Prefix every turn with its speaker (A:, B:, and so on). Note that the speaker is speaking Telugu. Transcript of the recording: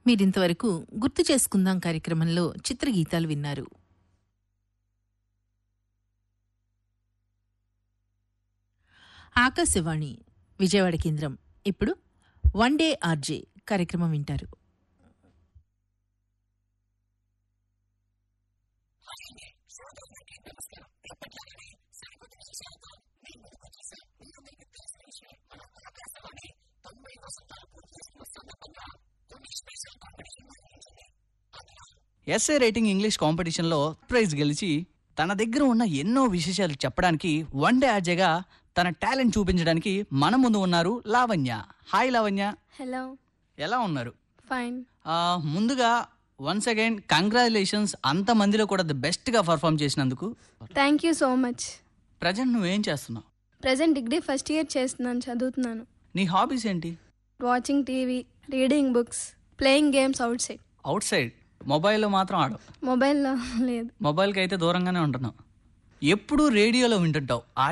A: మీరింతవరకు గుర్తు చేసుకుందాం కార్యక్రమంలో చిత్రగీతాలు విన్నారు ఆకాశవాణి విజయవాడ కేంద్రం ఇప్పుడు వన్ డే ఆర్జే కార్యక్రమం వింటారు
B: ఎస్ఏ రైటింగ్ ఇంగ్లీష్ కాంపిటీషన్లో ప్రైజ్ గెలిచి తన దగ్గర ఉన్న ఎన్నో విశేషాలు చెప్పడానికి వన్ డే ఆర్జేగా తన టాలెంట్ చూపించడానికి మన ముందు ఉన్నారు లావణ్య హాయ్ లావణ్య
C: హలో
B: ఎలా ఉన్నారు
C: ఫైన్
B: ఆ, ముందుగా వన్స్ అగైన్ కంగ్రాచులేషన్స్ అంత మందిలో కూడా ది బెస్ట్గా పర్ఫామ్ చేసినందుకు
C: thank you so much
B: present నువ్వేం చేస్తున్నావు
C: ప్రజెంట్ డిగ్రీ ఫస్ట్ ఇయర్ చేస్తున్నాను చదువుతున్నాను
B: నీ హాబీస్ ఏంటి
C: watching TV reading books playing games outside
B: outside మొబైల్లో మాత్రం ఆడవు
C: మొబైల్లో లేదు
B: మొబైల్కి అయితే దూరంగానే ఉంటున్నావు ఎప్పుడూ రేడియోలో వింటుంటావు ఆ